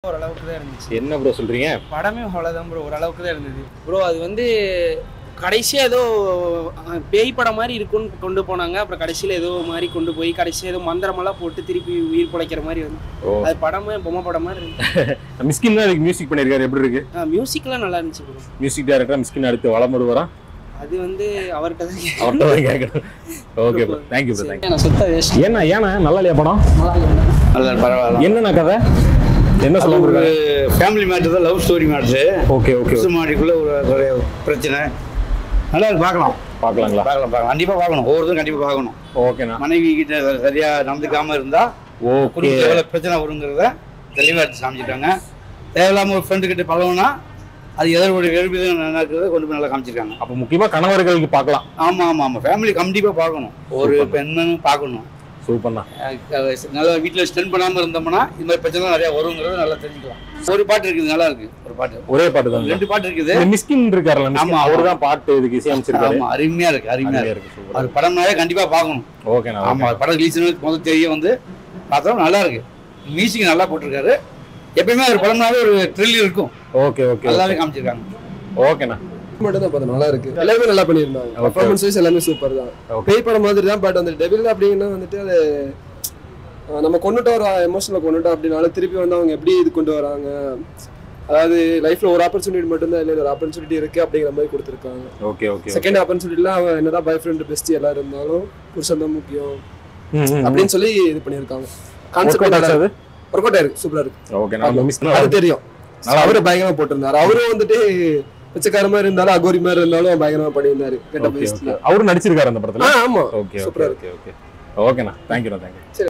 ஓரளவுக்கு தான் இருந்துச்சு என்ன ப்ரோ சொல்றீங்க படமே அவ்வளோதான் ப்ரோ ஓரளவுக்கு தான் இருந்தது ப்ரோ அது வந்து கடைசியாக ஏதோ அஹ், பேய் படம் மாதிரி இருக்குன்னு கொண்டு போனாங்க அப்புறம் கடைசியில் ஏதோ மாதிரி கொண்டு போய் கடைசியில் ஏதோ மந்திரமெல்லாம் போட்டு திருப்பி உயிர் பிழைக்கிற மாதிரி வந்து ஓ அது படமே பொம்மை படம் மாதிரி இருந்துச்சு மிஸ்கின் தான் அதுக்கு மியூசிக் பண்ணியிருக்காரு எப்படி இருக்கு மியூசிக்லாம் நல்லா இருந்துச்சு ப்ரோ மியூசிக் டைரக்டர் மிஸ்கின் அடுத்து வளம் வருவாரா அது வந்து அவர்கிட்ட தான் கேட்கணும். அவர்கிட்ட தான் கேட்கணும் okay bro thank you bro thank you நான் சுத்த வேஸ்ட் ஏன்னா ஏன்னா நல்லா இல்லையா படம் நல்ல பரவாயில்ல என்னென்ன கதை என்ன சொல்ல ஒரு முடியும் ஃபேமிலி மேட்டர் தான் love story matter okay okay மாடிக்குள்ள ஒரு ஒரு பிரச்சனை நல்லா இருக்கு பார்க்கலாம் பார்க்கலாங்களா பார்க்கலாம் பார்க்கலாம் கண்டிப்பாக பார்க்கணும் ஒவ்வொருத்தரும் கண்டிப்பாக பார்க்கணும் ஓகேண்ணா மனைவி கிட்ட சரியா நடந்துக்காம இருந்தா ஓகே குடும்பத்தில் எவ்வளோ பிரச்சனை வருங்கிறத தெளிவாக எடுத்து காமிச்சிருக்காங்க தேவையில்லாம ஒரு ஃப்ரெண்டு கிட்ட பழகுனா அது எதோட எழுப்பிதான் நடக்கிறத கொண்டு போய் நல்லா காமிச்சிருக்காங்க அப்போ முக்கியமா கணவர்களுக்கு பார்க்கலாம் ஆமாம் ஆமாம் ஆமாம் ஃபேமிலி கண்டிப்பாக பார்க்கணும் ஒரு பெண்ணும் பார்க்கணும் சூப்பர்ண்ணா அஹ் நல்லா வீட்டில் ஸ்டெண்ட் பண்ணாமல் இருந்தோம்னா இந்த மாதிரி பிரச்சனை நிறையா வருங்கிறத நல்லா தெரிஞ்சுக்கலாம் ஒரு பாட்டு இருக்குது நல்லா இருக்கு ஒரு பாட்டு ஒரே பாட்டு தான் ரெண்டு பாட்டு இருக்குது இந்த மிஸ்கின் இருக்காருல்ல ஆமா, மிஸ்கின் ஆமா. அவர் தான் பாட்டு இதுக்கு இசையமைச்சிருக்காரு ஆமா அருமையா இருக்கு அருமையா அருமையா இருக்கு இருக்கு சூப்பரா அவர் படம்னாவே கண்டிப்பா பார்க்கணும் ஓகேண்ணா ஆமா அவர் படம் ரிலீஸ் முதல் தெரிய வந்து பார்த்தோம் நல்லா இருக்கு மியூசிக் நல்லா போட்டிருக்காரு எப்பயுமே அவர் படம்னாவே ஒரு த்ரில் இருக்கும் ஓகே ஓகே நல்லாவே காமிச்சிருக்காங்க ஓகேண்ணா மட்டும் தான் பார்த்தேன் நல்லா இருக்கு எல்லாமே நல்லா பண்ணியிருந்தாங்க Okay. பர்ஃபார்மன்ஸ் வைஸ் எல்லாமே சூப்பர் தான் Okay. பேய் படம் மாதிரி தான் பட் அந்த டெபிள் அப்படின்னா வந்துட்டு அது அஹ், நம்ம கொண்டுட்டு வர எமோஷனில் கொண்டுட்டோம் அப்படின்னால திருப்பி வந்து அவங்க எப்படி இது கொண்டு வராங்க அதாவது லைஃப்ல ஒரு ஆப்பர்ச்சுனிட்டி மட்டும்தான் இல்லை ஒரு ஆப்பர்ச்சுனிட்டி இருக்கு அப்படிங்கிற மாதிரி கொடுத்துருக்காங்க ஓகே ஓகே செகண்ட் ஆப்பர்ச்சுனிட்டில அவன் என்னதான் பாய் ஃப்ரெண்ட் பெஸ்ட் எல்லாம் இருந்தாலும் புருஷன் தான் முக்கியம் அப்படின்னு அப்படின்னு சொல்லி இது பண்ணியிருக்காங்க Workout ஆச்சா கான்செப்ட் அது? ஒர்க் அவுட் ஆயிருக்கு சூப்பரா இருக்கு ஓகே நான் மிஸ் அது தெரியும் நல்லா அவரு பயங்கரமா போட்டிருந்தாரு அவரும் வந்துட்டு பிச்சைக்கார மாதிரி இருந்தாலும் அகோரி மாதிரி இருந்தாலும் பயங்கரமா பண்ணியிருந்தாரு கெட்ட ஓகே பேஸ்ட்ல ஓகே அவரும் நடிச்சிருக்காரு அந்த படத்துல ஆ ஆமா ஓகே ஓகே சூப்பரா ஓகே ஓகே ஓகேண்ணா தேங்க்யூண்ணா தேங்க்யூ